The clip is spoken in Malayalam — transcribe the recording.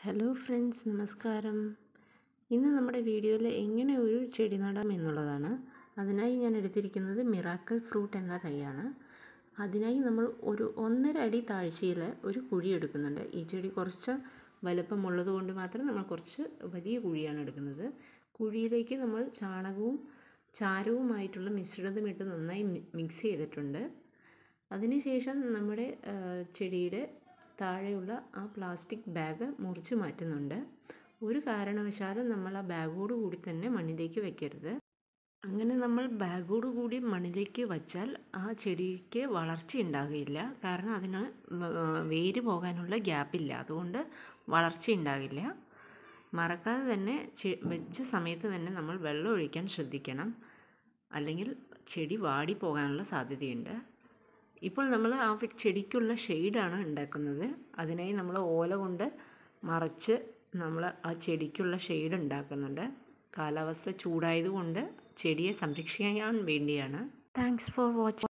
ഹലോ ഫ്രണ്ട്സ് നമസ്കാരം ഇന്ന് നമ്മുടെ വീഡിയോയിൽ എങ്ങനെ ഒരു ചെടി നടാം എന്നുള്ളതാണ് അതിനായി ഞാൻ എടുത്തിരിക്കുന്നത് മിറാക്കിൾ ഫ്രൂട്ട് എന്ന തൈയാണ് അതിനായി നമ്മൾ ഒരു ഒന്നര അടി താഴ്ചയിൽ ഒരു കുഴി എടുക്കുന്നുണ്ട് ഈ ചെടി കുറച്ച് വലുപ്പമുള്ളത് കൊണ്ട് മാത്രം നമ്മൾ കുറച്ച് വലിയ കുഴിയാണ് എടുക്കുന്നത് കുഴിയിലേക്ക് നമ്മൾ ചാണകവും ചാരവുമായിട്ടുള്ള മിശ്രിതം ഇട്ട് നന്നായി മിക്സ് ചെയ്തിട്ടുണ്ട് അതിനുശേഷം നമ്മുടെ ചെടിയുടെ താഴെയുള്ള ആ പ്ലാസ്റ്റിക് ബാഗ് മുറിച്ച് മാറ്റുന്നുണ്ട് ഒരു കാരണവശാലും നമ്മൾ ആ ബാഗോട് കൂടി തന്നെ മണ്ണിലേക്ക് വെക്കരുത് അങ്ങനെ നമ്മൾ ബാഗോട് കൂടി മണ്ണിലേക്ക് വച്ചാൽ ആ ചെടിക്ക് വളർച്ച ഉണ്ടാകില്ല കാരണം അതിന് വേര് പോകാനുള്ള ഗ്യാപ്പില്ല അതുകൊണ്ട് വളർച്ച ഉണ്ടാകില്ല മറക്കാതെ തന്നെ വെച്ച സമയത്ത് തന്നെ നമ്മൾ വെള്ളം ഒഴിക്കാൻ ശ്രദ്ധിക്കണം അല്ലെങ്കിൽ ചെടി വാടി പോകാനുള്ള സാധ്യതയുണ്ട് ഇപ്പോൾ നമ്മൾ ആ ചെടിക്കുള്ള ഷെയ്ഡാണ് ഉണ്ടാക്കുന്നത് അതിനായി നമ്മൾ ഓല കൊണ്ട് മറച്ച് നമ്മൾ ആ ചെടിക്കുള്ള ഷെയ്ഡ് ഉണ്ടാക്കുന്നുണ്ട് കാലാവസ്ഥ ചൂടായതുകൊണ്ട് ചെടിയെ സംരക്ഷിക്കാൻ വേണ്ടിയാണ് താങ്ക്സ് ഫോർ വാച്ചിങ്